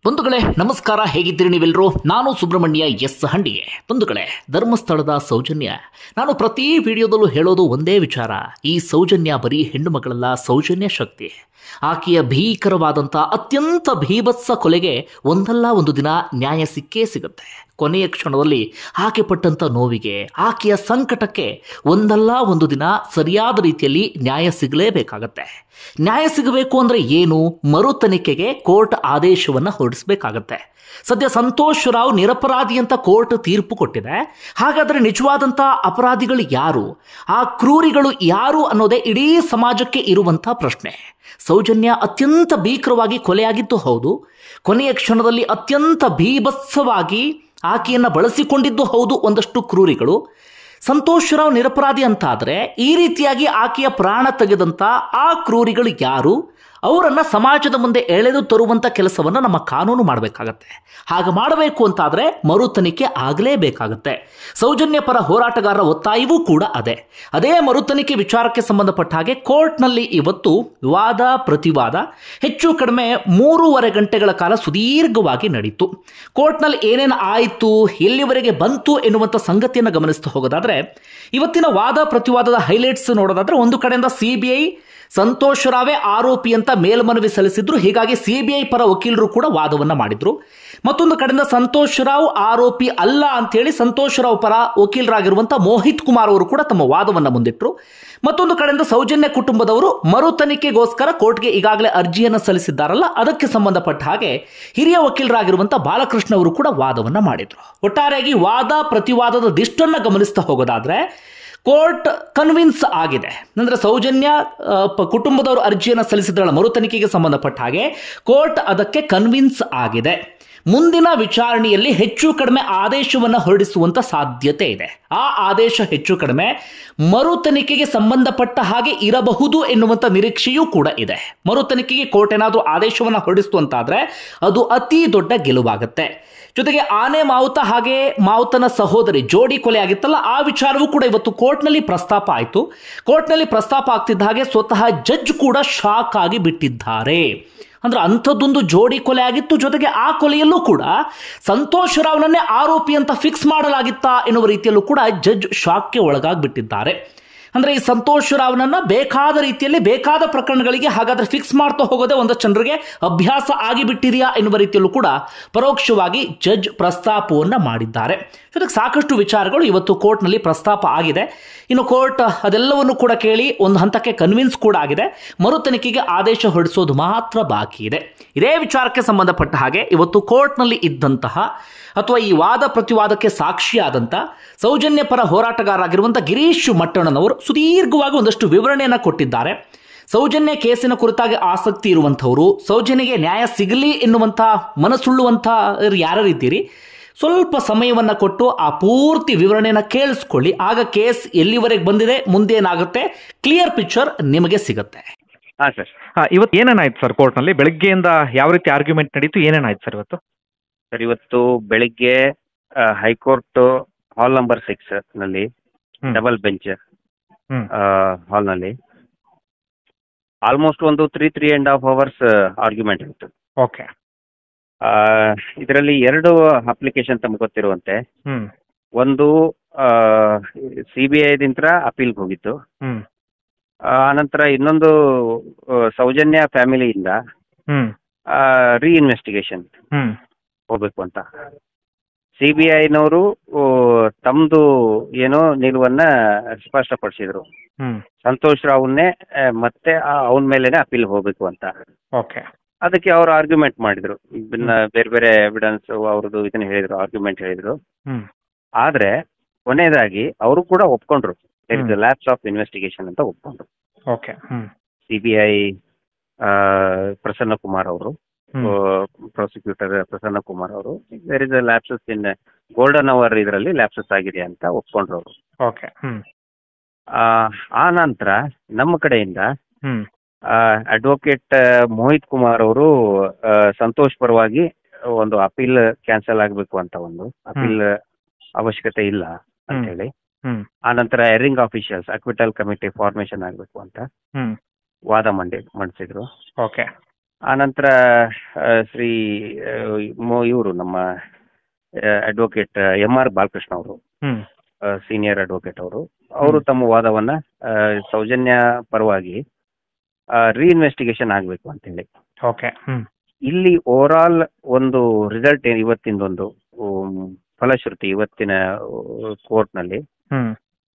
ಬಂಧುಗಳೇ ನಮಸ್ಕಾರ ಹೇಗಿದ್ದೀರಿ ನೀವೆಲ್ಲರೂ ನಾನು ಸುಬ್ರಹ್ಮಣ್ಯ ಎಸ್ ಹಂಡಿಗೆ ಬಂಧುಗಳೇ ಧರ್ಮಸ್ಥಳದ ಸೌಜನ್ಯ ನಾನು ಪ್ರತಿ ವಿಡಿಯೋದಲ್ಲೂ ಹೇಳೋದು ಒಂದೇ ವಿಚಾರ ಈ ಸೌಜನ್ಯ ಬರೀ ಹೆಣ್ಣು ಮಕ್ಕಳಲ್ಲ ಸೌಜನ್ಯ ಶಕ್ತಿ ಆಕೆಯ ಭೀಕರವಾದಂಥ ಅತ್ಯಂತ ಭೀಭತ್ಸ ಕೊಲೆಗೆ ಒಂದಲ್ಲ ಒಂದು ದಿನ ನ್ಯಾಯ ಸಿಕ್ಕೇ ಸಿಗುತ್ತೆ ಕೊನೆಯ ಕ್ಷಣದಲ್ಲಿ ಆಕೆ ಪಟ್ಟಂತ ನೋವಿಗೆ ಆಕೆಯ ಸಂಕಟಕ್ಕೆ ಒಂದಲ್ಲ ಒಂದು ದಿನ ಸರಿಯಾದ ರೀತಿಯಲ್ಲಿ ನ್ಯಾಯ ಸಿಗಲೇಬೇಕಾಗತ್ತೆ ನ್ಯಾಯ ಸಿಗಬೇಕು ಅಂದ್ರೆ ಏನು ಮರು ತನಿಖೆಗೆ ಕೋರ್ಟ್ ಆದೇಶವನ್ನು ಹೊರಡಿಸಬೇಕಾಗತ್ತೆ ಸದ್ಯ ಸಂತೋಷ್ ರಾವ್ ನಿರಪರಾಧಿ ಅಂತ ಕೋರ್ಟ್ ತೀರ್ಪು ಕೊಟ್ಟಿದೆ ಹಾಗಾದ್ರೆ ನಿಜವಾದಂಥ ಅಪರಾಧಿಗಳು ಯಾರು ಆ ಕ್ರೂರಿಗಳು ಯಾರು ಅನ್ನೋದೇ ಇಡೀ ಸಮಾಜಕ್ಕೆ ಇರುವಂಥ ಪ್ರಶ್ನೆ ಸೌಜನ್ಯ ಅತ್ಯಂತ ಭೀಕರವಾಗಿ ಕೊಲೆಯಾಗಿದ್ದು ಹೌದು ಕೊನೆಯ ಕ್ಷಣದಲ್ಲಿ ಅತ್ಯಂತ ಭೀಭತ್ಸವಾಗಿ ಆಕೆಯನ್ನ ಬಳಸಿಕೊಂಡಿದ್ದು ಹೌದು ಒಂದಷ್ಟು ಕ್ರೂರಿಗಳು ಸಂತೋಷ್ ರಾವ್ ನಿರಪರಾಧಿ ಅಂತಾದರೆ ಈ ರೀತಿಯಾಗಿ ಆಕೆಯ ಪ್ರಾಣ ತೆಗೆದಂಥ ಆ ಕ್ರೂರಿಗಳು ಯಾರು ಅವರನ್ನು ಸಮಾಜದ ಮುಂದೆ ಎಳೆದು ತರುವಂಥ ಕೆಲಸವನ್ನು ನಮ್ಮ ಕಾನೂನು ಮಾಡಬೇಕಾಗತ್ತೆ ಹಾಗೆ ಮಾಡಬೇಕು ಅಂತಾದರೆ ಮರು ತನಿಖೆ ಆಗಲೇಬೇಕಾಗತ್ತೆ ಸೌಜನ್ಯ ಪರ ಹೋರಾಟಗಾರರ ಒತ್ತಾಯವೂ ಕೂಡ ಅದೇ ಅದೇ ಮರು ತನಿಖೆ ವಿಚಾರಕ್ಕೆ ಸಂಬಂಧಪಟ್ಟ ಹಾಗೆ ಕೋರ್ಟ್ನಲ್ಲಿ ಇವತ್ತು ವಾದ ಪ್ರತಿವಾದ ಹೆಚ್ಚು ಕಡಿಮೆ ಮೂರುವರೆ ಗಂಟೆಗಳ ಕಾಲ ಸುದೀರ್ಘವಾಗಿ ನಡೀತು ಕೋರ್ಟ್ನಲ್ಲಿ ಏನೇನು ಆಯಿತು ಎಲ್ಲಿವರೆಗೆ ಬಂತು ಎನ್ನುವಂಥ ಸಂಗತಿಯನ್ನು ಗಮನಿಸ್ತಾ ಹೋಗೋದಾದ್ರೆ ಇವತ್ತಿನ ವಾದ ಪ್ರತಿವಾದದ ಹೈಲೈಟ್ಸ್ ನೋಡೋದಾದ್ರೆ ಒಂದು ಕಡೆಯಿಂದ ಸಿ ಬಿ ಐ ಸಂತೋಷ್ ರಾವೇ ಆರೋಪಿ ಅಂತ ಮೇಲ್ಮನವಿ ಸಲ್ಲಿಸಿದ್ರು ಹೀಗಾಗಿ ಸಿಬಿಐ ಪರ ವಕೀಲರು ಕೂಡ ವಾದವನ್ನ ಮಾಡಿದ್ರು ಮತ್ತೊಂದು ಕಡೆಯಿಂದ ಸಂತೋಷ್ ರಾವ್ ಆರೋಪಿ ಅಲ್ಲ ಅಂತೇಳಿ ಸಂತೋಷ್ ರಾವ್ ಪರ ವಕೀಲರಾಗಿರುವಂತಹ ಮೋಹಿತ್ ಕುಮಾರ್ ಅವರು ಕೂಡ ತಮ್ಮ ವಾದವನ್ನ ಮುಂದಿಟ್ರು ಮತ್ತೊಂದು ಕಡೆಯಿಂದ ಸೌಜನ್ಯ ಕುಟುಂಬದವರು ಮರು ತನಿಖೆಗೋಸ್ಕರ ಕೋರ್ಟ್ಗೆ ಈಗಾಗಲೇ ಅರ್ಜಿಯನ್ನು ಸಲ್ಲಿಸಿದ್ದಾರಲ್ಲ ಅದಕ್ಕೆ ಸಂಬಂಧಪಟ್ಟ ಹಾಗೆ ಹಿರಿಯ ವಕೀಲರಾಗಿರುವಂತಹ ಬಾಲಕೃಷ್ಣ ಅವರು ಕೂಡ ವಾದವನ್ನ ಮಾಡಿದ್ರು ಒಟ್ಟಾರೆಯಾಗಿ ವಾದ ಪ್ರತಿವಾದದ ದಿಷ್ಟನ್ನ ಗಮನಿಸ್ತಾ ಹೋಗೋದಾದ್ರೆ ಕೋರ್ಟ್ ಕನ್ವಿನ್ಸ್ ಆಗಿದೆ ಅಂದ್ರೆ ಸೌಜನ್ಯ ಆ, ಪ- ಕುಟುಂಬದವರು ಅರ್ಜಿಯನ್ನು ಸಲ್ಲಿಸಿದ್ರಲ್ಲ ಮರು ತನಿಖೆಗೆ ಸಂಬಂಧಪಟ್ಟ ಹಾಗೆ ಕೋರ್ಟ್ ಅದಕ್ಕೆ ಕನ್ವಿನ್ಸ್ ಆಗಿದೆ ಮುಂದಿನ ವಿಚಾರಣೆಯಲ್ಲಿ ಹೆಚ್ಚು ಕಡಿಮೆ ಆದೇಶವನ್ನು ಹೊರಡಿಸುವಂತ ಸಾಧ್ಯತೆ ಇದೆ ಆ ಆದೇಶ ಹೆಚ್ಚು ಕಡಿಮೆ ಮರು ತನಿಖೆಗೆ ಸಂಬಂಧಪಟ್ಟ ಹಾಗೆ ಇರಬಹುದು ಎನ್ನುವಂತ ನಿರೀಕ್ಷೆಯೂ ಕೂಡ ಇದೆ ಮರು ತನಿಖೆಗೆ ಕೋರ್ಟ್ ಏನಾದರೂ ಆದೇಶವನ್ನು ಹೊರಡಿಸ್ತು ಅಂತಾದ್ರೆ ಅದು ಅತಿ ದೊಡ್ಡ ಗೆಲುವಾಗುತ್ತೆ ಜೊತೆಗೆ ಆನೆ ಮಾವುತ ಹಾಗೆ ಮಾವುತನ ಸಹೋದರಿ ಜೋಡಿ ಕೊಲೆ ಆಗಿತ್ತಲ್ಲ ಆ ವಿಚಾರವೂ ಕೂಡ ಇವತ್ತು ಕೋರ್ಟ್ನಲ್ಲಿ ಪ್ರಸ್ತಾಪ ಆಯಿತು ಕೋರ್ಟ್ನಲ್ಲಿ ಪ್ರಸ್ತಾಪ ಆಗ್ತಿದ್ದ ಹಾಗೆ ಸ್ವತಃ ಜಡ್ಜ್ ಕೂಡ ಶಾಕ್ ಆಗಿ ಬಿಟ್ಟಿದ್ದಾರೆ ಅಂದ್ರೆ ಅಂಥದ್ದೊಂದು ಜೋಡಿ ಕೊಲೆ ಆಗಿತ್ತು ಜೊತೆಗೆ ಆ ಕೊಲೆಯಲ್ಲೂ ಕೂಡ ಸಂತೋಷ್ ರಾವ್ನನ್ನೇ ಆರೋಪಿ ಅಂತ ಫಿಕ್ಸ್ ಮಾಡಲಾಗಿತ್ತಾ ಎನ್ನುವ ರೀತಿಯಲ್ಲೂ ಕೂಡ ಜಡ್ಜ್ ಶಾಕ್ಗೆ ಒಳಗಾಗ್ಬಿಟ್ಟಿದ್ದಾರೆ ಅಂದ್ರೆ ಈ ಸಂತೋಷ್ ರಾವ್ನನ್ನ ಬೇಕಾದ ರೀತಿಯಲ್ಲಿ ಬೇಕಾದ ಪ್ರಕರಣಗಳಿಗೆ ಹಾಗಾದ್ರೆ ಫಿಕ್ಸ್ ಮಾಡ್ತಾ ಹೋಗೋದೇ ಒಂದಷ್ಟು ಜನರಿಗೆ ಅಭ್ಯಾಸ ಆಗಿಬಿಟ್ಟಿದೆಯಾ ಎನ್ನುವ ರೀತಿಯಲ್ಲೂ ಕೂಡ ಪರೋಕ್ಷವಾಗಿ ಜಡ್ಜ್ ಪ್ರಸ್ತಾಪವನ್ನ ಮಾಡಿದ್ದಾರೆ ಜೊತೆಗೆ ಸಾಕಷ್ಟು ವಿಚಾರಗಳು ಇವತ್ತು ಕೋರ್ಟ್ನಲ್ಲಿ ಪ್ರಸ್ತಾಪ ಆಗಿದೆ ಇನ್ನು ಕೋರ್ಟ್ ಅದೆಲ್ಲವನ್ನು ಕೂಡ ಕೇಳಿ ಒಂದು ಹಂತಕ್ಕೆ ಕನ್ವಿನ್ಸ್ ಕೂಡ ಆಗಿದೆ ಮರು ತನಿಖೆಗೆ ಆದೇಶ ಹೊರಡಿಸೋದು ಮಾತ್ರ ಬಾಕಿ ಇದೆ ಇದೇ ವಿಚಾರಕ್ಕೆ ಸಂಬಂಧಪಟ್ಟ ಹಾಗೆ ಇವತ್ತು ಕೋರ್ಟ್ನಲ್ಲಿ ಇದ್ದಂತಹ ಅಥವಾ ಈ ವಾದ ಪ್ರತಿವಾದಕ್ಕೆ ಸಾಕ್ಷಿಯಾದಂಥ ಸೌಜನ್ಯ ಪರ ಹೋರಾಟಗಾರರಾಗಿರುವಂಥ ಗಿರೀಶ್ ಮಟ್ಟಣ್ಣನವರು ಸುದೀರ್ಘವಾಗಿ ಒಂದಷ್ಟು ವಿವರಣೆಯನ್ನು ಕೊಟ್ಟಿದ್ದಾರೆ ಸೌಜನ್ಯ ಕೇಸಿನ ಕುರಿತಾಗಿ ಆಸಕ್ತಿ ಇರುವಂಥವರು ಸೌಜನ್ಯಗೆ ನ್ಯಾಯ ಸಿಗಲಿ ಎನ್ನುವಂಥ ಮನಸ್ಸುಳ್ಳುವಂಥ ಯಾರಿದ್ದೀರಿ ಸ್ವಲ್ಪ ಸಮಯವನ್ನು ಕೊಟ್ಟು ಆ ಪೂರ್ತಿ ವಿವರಣೆಯನ್ನು ಕೇಳಿಸ್ಕೊಳ್ಳಿ ಆಗ ಕೇಸ್ ಎಲ್ಲಿವರೆಗೆ ಬಂದಿದೆ ಮುಂದೇನಾಗುತ್ತೆ ಕ್ಲಿಯರ್ ಪಿಕ್ಚರ್ ನಿಮಗೆ ಸಿಗುತ್ತೆ ಹಾಂ ಸರ್ ಹಾ ಇವತ್ತು ಏನೇನಾಯ್ತು ಸರ್ ಕೋರ್ಟ್ನಲ್ಲಿ ಬೆಳಗ್ಗೆಯಿಂದ ಯಾವ ರೀತಿ ಆರ್ಗ್ಯುಮೆಂಟ್ ನಡೀತು ಏನೇನಾಯ್ತು ಸರ್ ಇವತ್ತು ಸರ್ ಇವತ್ತು ಬೆಳಿಗ್ಗೆ ಹೈಕೋರ್ಟ್ ಹಾಲ್ ನಂಬರ್ ಸಿಕ್ಸ್ ನಲ್ಲಿ ಹ್ಮ್. ಡಬಲ್ ಬೆಂಚ್ ಹ್ಮ್. ಹಾಲ್ನಲ್ಲಿ ಆಲ್ಮೋಸ್ಟ್ ಒಂದು three three and half hours argument ಇತ್ತು ಓಕೆ ಇದರಲ್ಲಿ ಎರಡು ಅಪ್ಲಿಕೇಶನ್ ತಮಗೆ ಗೊತ್ತಿರುವಂತೆ ಹ್ಮ್ ಒಂದು ಸಿ ಬಿ ಐದಿಂತ್ರ ಅಪೀಲ್ಗೆ ಹೋಗಿತ್ತು ಹ್ಮ್ ಆ, ಆನಂತರ ಇನ್ನೊಂದು ಆ, ಸೌಜನ್ಯ ಫ್ಯಾಮಿಲಿಯಿಂದ ಹ್ಮ್ ರೀ ಇನ್ವೆಸ್ಟಿಗೇಷನ್ ಹ್ಮ್ ಹೋಗ್ಬೇಕು ಅಂತ ಸಿ ಬಿ ಐನವರು ತಮ್ಮದು ಏನೋ ನಿಲುವನ್ನ ಸ್ಪಷ್ಟಪಡಿಸಿದ್ರು ಹ್ಮ್ ಸಂತೋಷ್ ರಾವ್ನೇ ಆ, ಮತ್ತೆ ಅವನ ಮೇಲೇನೆ ಅಪೀಲ್ ಹೋಗ್ಬೇಕು ಅಂತ ಓಕೆ ಅದಕ್ಕೆ ಅವರು ಆರ್ಗ್ಯುಮೆಂಟ್ ಮಾಡಿದ್ರು ಇದನ್ನ ಬೇರೆ ಬೇರೆ ಎವಿಡೆನ್ಸ್ ಅವ್ರದ್ದು ಇದನ್ನ ಹೇಳಿದ್ರು ಆರ್ಗ್ಯುಮೆಂಟ್ ಹೇಳಿದ್ರು ಹ್ಮ್ ಆದ್ರೆ ಕೊನೆಯದಾಗಿ ಅವರು ಕೂಡ ಒಪ್ಕೊಂಡ್ರು there is hmm. Labs of investigation ಅಂತ ಒಪ್ಕೊಂಡ್ರು okay hmm C B I Prasanna Kumar ಅವರು ಹ್ಮ್ ಪ್ರಾಸಿಕ್ಯೂಟರ್ ಪ್ರಸನ್ನ ಕುಮಾರ್ ಅವರು there is a lapses in golden hour ಇದರಲ್ಲಿ ಲ್ಯಾಪ್ಸಸ್ ಆಗಿದೆ ಅಂತ ಒಪ್ಕೊಂಡ್ರು ಅವರು ಓಕೆ ಹ್ಮ್ ಆ ನಂತರ ನಮ್ಮ ಕಡೆಯಿಂದ ಹ್ಮ್ ಅಡ್ವೊಕೇಟ್ ಮೋಹಿತ್ ಕುಮಾರ್ ಅವರು ಆ, ಸಂತೋಷ್ ಪರವಾಗಿ ಒಂದು ಅಪೀಲ್ ಕ್ಯಾನ್ಸಲ್ ಆಗಬೇಕು ಅಂತ ಒಂದು ಅಪೀಲ್ ಅವಶ್ಯಕತೆ ಇಲ್ಲ ಅಂತ ಹ್ಮ್. ಹೇಳಿ ಹ್ಮ್ ಆ ನಂತರ erring officials acquittal committee formation ಆಗಬೇಕು ಅಂತ ಹ್ಮ್ ವಾದ ಮಂಡಿ ಮಂಡಿಸಿದ್ರು ಓಕೆ ಆನಂತರ ಆ, ಶ್ರೀ ಇವರು ನಮ್ಮ ಅಡ್ವೊಕೇಟ್ ಎಂ ಆರ್ ಬಾಲಕೃಷ್ಣ ಅವರು ಹ್ಮ್ ಸೀನಿಯರ್ ಅಡ್ವೊಕೇಟ್ ಅವರು ಅವರು ಹ್ಮ್. ತಮ್ಮ ವಾದವನ್ನ ಆ, ಸೌಜನ್ಯ ಪರವಾಗಿ ರೀಇನ್ವೆಸ್ಟಿಗೇಷನ್ ಆಗಬೇಕು ಅಂತೇಳಿ ಓಕೆ ಹ್ಮ್ ಇಲ್ಲಿ ಓವರ್ ಆಲ್ ಒಂದು ರಿಸಲ್ಟ್ ಇವತ್ತಿಂದೊಂದು ಉಮ್, ಫಲಶ್ರುತಿ ಇವತ್ತಿನ ಕೋರ್ಟ್ನಲ್ಲಿ ಹ್ಮ್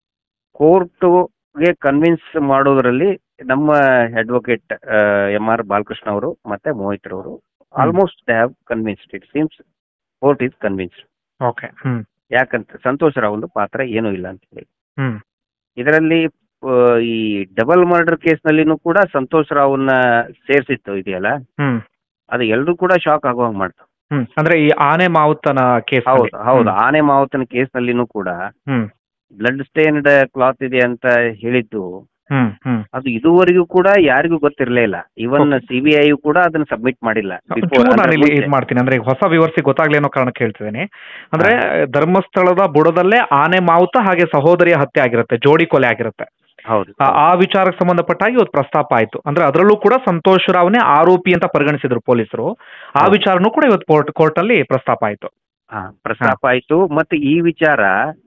ಕೋರ್ಟ್ಗೆ ಕನ್ವಿನ್ಸ್ ಮಾಡೋದ್ರಲ್ಲಿ ನಮ್ಮ ಅಡ್ವೊಕೇಟ್ ಎಂ ಆರ್ ಬಾಲಕೃಷ್ಣ ಅವರು ಮತ್ತೆ ಮೋಹಿತ್ ಅವರು almost they have convinced it seems court is convinced okay hmm ಯಾಕಂತ ಸಂತೋಷ್ ರಾವ್ ಒಂದು ಪಾತ್ರ ಏನೂ ಇಲ್ಲ ಅಂತ ಹೇಳಿ ಹ್ಮ್ ಇದರಲ್ಲಿ ಆ, ಈ ಡಬಲ್ ಮರ್ಡರ್ ಕೇಸ್ನಲ್ಲಿನೂ ಕೂಡ ಸಂತೋಷ್ ರಾವ್ನ ಸೇರಿಸಿತ್ತು ಇದೆಯಲ್ಲ ಹ್ಮ್ ಅದು ಎಲ್ಲರೂ ಕೂಡ ಶಾಕ್ ಆಗುವಂಗ್ ಮಾಡ್ತು ಹ್ಮ್ ಅಂದ್ರೆ ಈ ಆನೆ ಮಾವುತನ ಕೇಸ್ ಹೌದು ಹೌದು ಆನೆ ಮಾವುತನ ಕೇಸ್ನಲ್ಲಿನೂ ಕೂಡ ಹ್ಮ್ ಬ್ಲಡ್ ಸ್ಟೇನ್ಡ್ ಕ್ಲಾತ್ ಇದೆ ಅಂತ ಹೇಳಿದ್ದು ಹ್ಮ್ ಹ್ಮ್ ಅದು ಇದುವರೆಗೂ ಕೂಡ ಯಾರಿಗೂ ಗೊತ್ತಿರಲೇ ಇಲ್ಲ ಇವನ್ ಸಿ ಬಿ ಐ ಕೂಡ ಅದನ್ನ ಸಬ್ಮಿಟ್ ಮಾಡಿಲ್ಲ Before ಚೂರು ನಾನು ಇಲ್ಲಿ ಅಂದ್ರೆ ಇದು ಮಾಡ್ತೀನಿ ಅಂದ್ರೆ ಈಗ ಹೊಸ ವಿವರ್ಸಿಗೆ ಗೊತ್ತಾಗ್ಲಿ ಅನ್ನೋ ಕಾರಣಕ್ಕೆ ಹೇಳ್ತಿದ್ದೀನಿ ಅಂದ್ರೆ ಧರ್ಮಸ್ಥಳದ ಬುಡದಲ್ಲೇ ಆನೆ ಮಾವುತ ಹಾಗೆ ಸಹೋದರಿಯ ಹತ್ಯೆ ಆಗಿರುತ್ತೆ ಜೋಡಿ ಕೊಲೆ ಆಗಿರುತ್ತೆ ಹೌದು ಆ- ಆ ವಿಚಾರಕ್ಕೆ ಸಂಬಂಧಪಟ್ಟಾಗಿ ಇವತ್ತು ಪ್ರಸ್ತಾಪ ಆಯ್ತು ಅಂದ್ರೆ ಅದರಲ್ಲೂ ಕೂಡ ಸಂತೋಷ್ ರಾವ್ನೇ ಆರೋಪಿ ಅಂತ ಪರಿಗಣಿಸಿದ್ರು ಪೊಲೀಸರು ಆ ಹೌದು. ವಿಚಾರನೂ ಕೂಡ ಇವತ್ತು ಕೋರ್ಟ್ ಕೋರ್ಟ್ ಅಲ್ಲಿ ಪ್ರಸ್ತಾಪ ಆಯ್ತು ಹಾ, ಪ್ರಸ್ತಾಪ ಆಯ್ತು ಮತ್ತೆ ಈ ವಿಚಾರ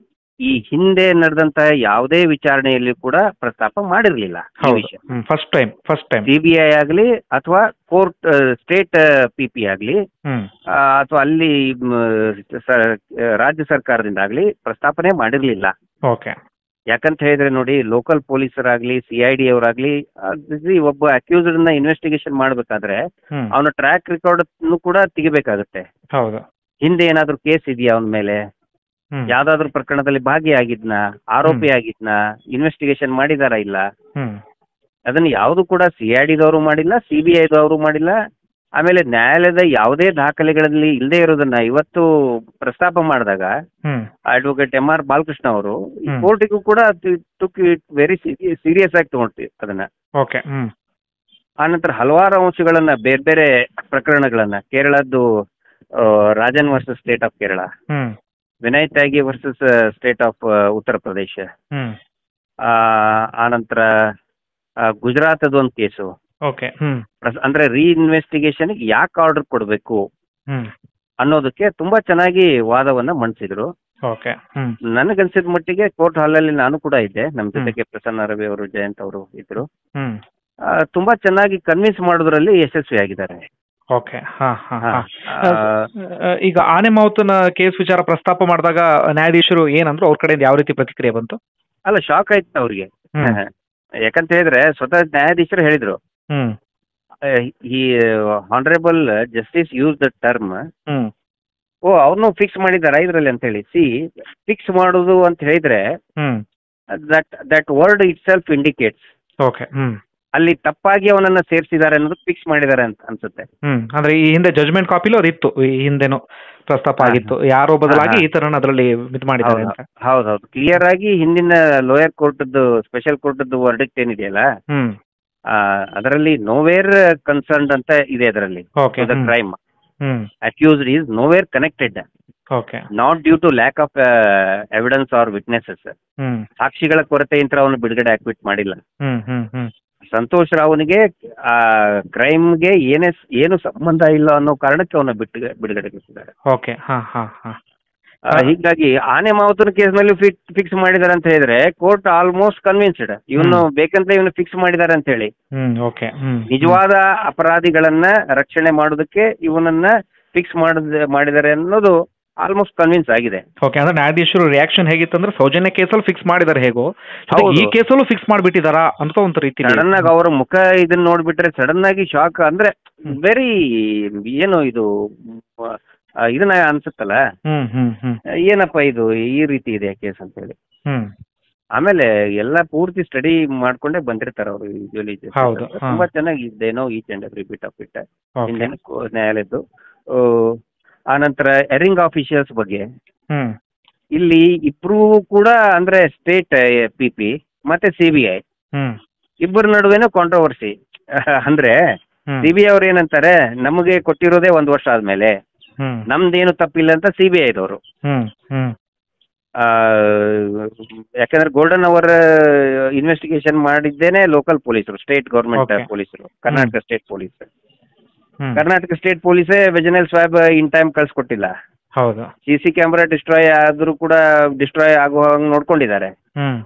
ಈ ಹಿಂದೆ ನಡೆದಂತ ಯಾವುದೇ ವಿಚಾರಣೆಯಲ್ಲಿ ಕೂಡ ಪ್ರಸ್ತಾಪ ಮಾಡಿರ್ಲಿಲ್ಲ ಈ ಹೌದು ವಿಷಯ first time first time C B I ಆಗ್ಲಿ ಅಥವಾ ಕೋರ್ಟ್ ಸ್ಟೇಟ್ ಪಿ ಪಿ ಆಗ್ಲಿ ಹ್ಮ್ ಅಥವಾ ಅಲ್ಲಿ ಮ್, ಸ- ರಾಜ್ಯ ಸರ್ಕಾರದಿಂದ ಆಗ್ಲಿ ಪ್ರಸ್ತಾಪನೆ ಮಾಡಿರ್ಲಿಲ್ಲ ಓಕೆ ಯಾಕಂತ ಹೇಳಿದ್ರೆ ನೋಡಿ ಲೋಕಲ್ ಪೊಲೀಸರಾಗ್ಲಿ ಸಿ ಐ ಡಿ ಅವರಾಗ್ಲಿ ಒಬ್ಬ ಅಕ್ಯೂಸ್ಡ್ ನ ಇನ್ವೆಸ್ಟಿಗೇಷನ್ ಮಾಡ್ಬೇಕಾದ್ರೆ ಹ್ಮ್ ಅವನ ಟ್ರ್ಯಾಕ್ ರೆಕಾರ್ಡ್ ಕೂಡ ತೆಗಿಬೇಕಾಗುತ್ತೆ ಹೌದು ಹಿಂದೆ ಏನಾದ್ರೂ ಕೇಸ್ ಇದೆಯಾ ಅವನ ಮೇಲೆ ಹ್ಮ್ ಯಾವ್ದಾದ್ರು ಪ್ರಕರಣದಲ್ಲಿ ಭಾಗಿಯಾಗಿದ್ನ ಆರೋಪಿ ಆಗಿದ್ನ ಇನ್ವೆಸ್ಟಿಗೇಷನ್ ಮಾಡಿದಾರ ಇಲ್ಲ ಹ್ಮ್ ಅದನ್ನ ಯಾವುದು ಕೂಡ ಸಿ ಐ ಡಿದವರು ಮಾಡಿಲ್ಲ ಸಿ ಬಿ ಐದವರು ಮಾಡಿಲ್ಲ ಆಮೇಲೆ ನ್ಯಾಯಾಲಯದ ಯಾವುದೇ ದಾಖಲೆಗಳಲ್ಲಿ ಇಲ್ಲದೆ ಇರೋದನ್ನ ಇವತ್ತು ಪ್ರಸ್ತಾಪ ಮಾಡಿದಾಗ hmm advocate M R Balakrishna ಅವರು ಹ್ಮ್. ಕೋರ್ಟಿಗೂ ಕೂಡ ಟುಕ್ ಇಟ್ ವೆರಿ ಸೀರಿಯಸ್ ಆಗಿ ತಗೊಂಡ್ವಿ ಅದನ್ನ ಓಕೆ ಹ್ಮ್ ಆನಂತರ ಹಲವಾರು ಅಂಶಗಳನ್ನ ಬೇರೆ ಬೇರೆ ಪ್ರಕರಣಗಳನ್ನ ಕೇರಳದ್ದು ಆ, Rajan versus state of Kerala hmm Vinay Tyagi versus state of Uttar Pradesh ಹ್ಮ್ ಆ, ಆನಂತರ ಗುಜರಾತ್ ಒಂದು ಕೇಸು ಓಕೆ ಹ್ಮ್ ಪ್ರಸ್- ಅಂದ್ರೆ ರೀಇನ್ವೆಸ್ಟಿಗೇಷನ್ ಯಾಕೆ ಆರ್ಡರ್ ಕೊಡಬೇಕು ಹ್ಮ್ ಅನ್ನೋದಕ್ಕೆ ತುಂಬಾ ಚೆನ್ನಾಗಿ ವಾದವನ್ನ ಮಂಡಿಸಿದ್ರು ಓಕೆ ಹ್ಮ್ ನನಗನ್ಸಿದ ಮಟ್ಟಿಗೆ ಕೋರ್ಟ್ ಹಾಲಲ್ಲಿ ನಾನು ಕೂಡ ಇದ್ದೆ ನಮ್ಮ ಹ್ಮ್. ಜೊತೆಗೆ ಪ್ರಸನ್ನ ರವಿ ಅವರು ಜಯಂತ್ ಅವರು ಇದ್ರು ಹ್ಮ್ ಆ, ತುಂಬಾ ಚೆನ್ನಾಗಿ ಕನ್ವಿನ್ಸ್ ಮಾಡೋದ್ರಲ್ಲಿ ಯಶಸ್ವಿ ಆಗಿದ್ದಾರೆ ಓಕೆ ಹಾ ಹಾ ಹಾ. ಹಾ ಆ, ಈಗ ಆನೆ ಮಾವುತನ ಕೇಸ್ ವಿಚಾರ ಪ್ರಸ್ತಾಪ ಮಾಡಿದಾಗ ನ್ಯಾಯಾಧೀಶರು ಏನಂದ್ರು ಅವ್ರ ಕಡೆಯಿಂದ ಯಾವ ರೀತಿ ಪ್ರತಿಕ್ರಿಯೆ ಬಂತು ಅಲ್ಲ ಶಾಕ್ ಆಯ್ತು ಅವ್ರಿಗೆ ಹ್ಮ್ ಯಾಕಂತ ಹೇಳಿದ್ರೆ ಸ್ವತಃ ನ್ಯಾಯಾಧೀಶರು ಹೇಳಿದ್ರು ಹ್ಮ್ ಈ honourable justice use the term hmm ಓ ಅವ್ರನ್ನು ಫಿಕ್ಸ್ ಮಾಡಿದಾರ ಇದ್ರಲ್ಲಿ ಅಂತ ಹೇಳಿ ಸಿ ಫಿಕ್ಸ್ ಮಾಡೋದು ಅಂತ ಹೇಳಿದ್ರೆ hmm that that word itself indicates okay hmm ಅಲ್ಲಿ ತಪ್ಪಾಗಿ ಅವನನ್ನ ಸೇರಿಸಿದ್ದಾರೆ ಅನ್ನೋದು ಫಿಕ್ಸ್ ಮಾಡಿದ್ದಾರೆ ಅಂತ ಅನ್ಸುತ್ತೆ ಹ್ಮ್ ಅಂದ್ರೆ ಈ ಹಿಂದೆ ಜಜ್ಮೆಂಟ್ ಕಾಪಿಲೂ ಅದು ಇತ್ತು ಈ ಹಿಂದೆನೋ ಪ್ರಸ್ತಾಪ ಹಾ, ಆಗಿತ್ತು ಯಾರೋ ಬದಲಾಗಿ ಹಾ, ಹಾ. ಈ ತರ ಅದರಲ್ಲಿ ಇದು ಮಾಡಿದ್ದಾರೆ ಅಂತ ಹೌದೌದು ಕ್ಲಿಯರ್ ಆಗಿ ಹಿಂದಿನ ಲೋಯರ್ ಕೋರ್ಟ್ದು ಸ್ಪೆಷಲ್ ಕೋರ್ಟ್ದು ವರ್ಡಿಕ್ಟ್ ಏನಿದೆಯಲ್ಲ ಹ್ಮ್ ಅದರಲ್ಲಿ ನೋವೇರ್ ಕನ್ಸರ್ನ್ಡ್ ಅಂತ ಇದೆ ಅದರಲ್ಲಿ okay the crime hmm accused is nowhere connected okay not due to lack of evidence or witnesses hmm ಸಾಕ್ಷಿಗಳ ಕೊರತೆಯಿಂದ ಅವನು ಬಿಡುಗಡೆ ಹಾಕ್ಬಿಟ್ಟು ಮಾಡಿಲ್ಲ ಹ್ಮ್ ಹ್ಮ್ ಹ್ಮ್ ಸಂತೋಷ್ ರಾವ್ನಿಗೆ ಆ ಕ್ರೈಮ್ಗೆ ಏನೇ ಏನು ಸಂಬಂಧ ಇಲ್ಲ ಅನ್ನೋ ಕಾರಣಕ್ಕೆ ಅವನ ಬಿಟ್ಟು ಬಿಡುಗಡೆಗೊಳಿಸಿದ್ದಾರೆ ಓಕೆ ಹಾ ಹಾ ಹಾ ಆ, ಹೀಗಾಗಿ ಆನೆ ಮಾವುತನ ಕೇಸ್ನಲ್ಲಿ ಫಿಕ್ಸ್ ಮಾಡಿದ್ದಾರೆ ಅಂತ ಹೇಳಿದ್ರೆ ಕೋರ್ಟ್ ಆಲ್ಮೋಸ್ಟ್ ಕನ್ವಿನ್ಸ್ಡ್ ಇವನು ಬೇಕಂತ ಇವನು ಫಿಕ್ಸ್ ಮಾಡಿದ್ದಾರೆ ಅಂತ ಹೇಳಿ ಹ್ಮ್ ಓಕೆ ಹ್ಮ್ ನಿಜವಾದ ಅಪರಾಧಿಗಳನ್ನ ರಕ್ಷಣೆ ಮಾಡೋದಕ್ಕೆ ಇವನನ್ನ ಫಿಕ್ಸ್ ಮಾಡಿದ ಮಾಡಿದ್ದಾರೆ ಅನ್ನೋದು ಆಲ್ಮೋಸ್ಟ್ ಕನ್ವಿನ್ಸ್ ಆಗಿದೆ ಓಕೆ ಅಂದ್ರೆ ನ್ಯಾಯಾಧೀಶರು ರಿಯಾಕ್ಷನ್ ಹೇಗಿತ್ತು ಅಂದ್ರೆ ಸೌಜನ್ಯ ಕೇಸಲ್ಲಿ ಫಿಕ್ಸ್ ಮಾಡಿದಾರೆ ಹೇಗೋ ಜೊತೆಗೆ ಹೌದು. ಈ ಕೇಸಲ್ಲೂ ಫಿಕ್ಸ್ ಮಾಡಿಬಿಟ್ಟಿದಾರಾ ಅಂತ ಒಂದು ರೀತಿ ಸಡನ್ ಆಗಿ ಅವರ ಮುಖ ಇದನ್ನ ನೋಡ್ಬಿಟ್ರೆ ಸಡನ್ ಆಗಿ ಶಾಕ್ ಅಂದ್ರೆ ವೆರಿ ಏನು ಇದು ಆ, ಇದನ್ನ ಅನ್ಸುತ್ತಲ್ಲ ಹ್ಮ್ ಹ್ಮ್ ಹ್ಮ್ ಏನಪ್ಪ ಇದು ಈ ರೀತಿ ಇದೆ ಕೇಸ್ ಅಂತ ಹೇಳಿ ಹ್ಮ್ ಆಮೇಲೆ ಎಲ್ಲ ಪೂರ್ತಿ ಸ್ಟಡಿ ಮಾಡ್ಕೊಂಡೇ ಬಂದಿರ್ತಾರೆ ಅವರು ಯೂಶಲಿ ಹೌದು, ಹಾ. ತುಂಬಾ ಚೆನ್ನಾಗಿ ಇದೇನೋ each and every bit of it okay ಹಿಂದಿನ ಕೋ- ನ್ಯಾಯಾಲಯದ್ದು ಆ, ಆನಂತರ ಎರಿಂಗ್ ಆಫೀಷಿಯಲ್ಸ್ ಬಗ್ಗೆ ಹ್ಮ್ ಇಲ್ಲಿ ಇಬ್ರು ಕೂಡ ಅಂದ್ರೆ ಸ್ಟೇಟ್ ಪಿ ಪಿ ಮತ್ತೆ ಸಿ ಬಿ ಐ ಹ್ಮ್ ಇಬ್ಬರ ನಡುವೆನೂ ಕಾಂಟ್ರವರ್ಸಿ ಅಂದ್ರೆ ಹ್ಮ್ ಸಿ ಬಿ ಐ ಅವ್ರು ಏನಂತಾರೆ ನಮಗೆ ಕೊಟ್ಟಿರೋದೇ ಒಂದು ವರ್ಷ ಆದ್ಮೇಲೆ ಹ್ಮ್ ನಮ್ದೇನು ತಪ್ಪಿಲ್ಲ ಅಂತ ಸಿ ಬಿ ಐದವರು ಹ್ಮ್ ಹ್ಮ್ ಯಾಕಂದ್ರೆ ಗೋಲ್ಡನ್ ಅವರ್ ಇನ್ವೆಸ್ಟಿಗೇಷನ್ ಮಾಡಿದ್ದೇನೆ ಲೋಕಲ್ ಪೊಲೀಸರು ಸ್ಟೇಟ್ ಗೌರ್ಮೆಂಟ್ Okay. ಪೊಲೀಸರು ಕರ್ನಾಟಕ ಸ್ಟೇಟ್ ಪೊಲೀಸ್ ಹ್ಮ್ ಕರ್ನಾಟಕ ಸ್ಟೇಟ್ ಪೊಲೀಸೇ ವೆಜನಲ್ ಸ್ವಾಬ್ ಇನ್ ಟೈಮ್ ಕಳ್ಸಿಕೊಟ್ಟಿಲ್ಲ ಹೌದು ಸಿ ಸಿ ಕ್ಯಾಮ್ರಾ ಡಿಸ್ಟ್ರಾಯ್ ಆದ್ರೂ ಕೂಡ ಡಿಸ್ಟ್ರಾಯ್ ಆಗೋ ಹಂಗ್ ನೋಡ್ಕೊಂಡಿದ್ದಾರೆ ಹ್ಮ್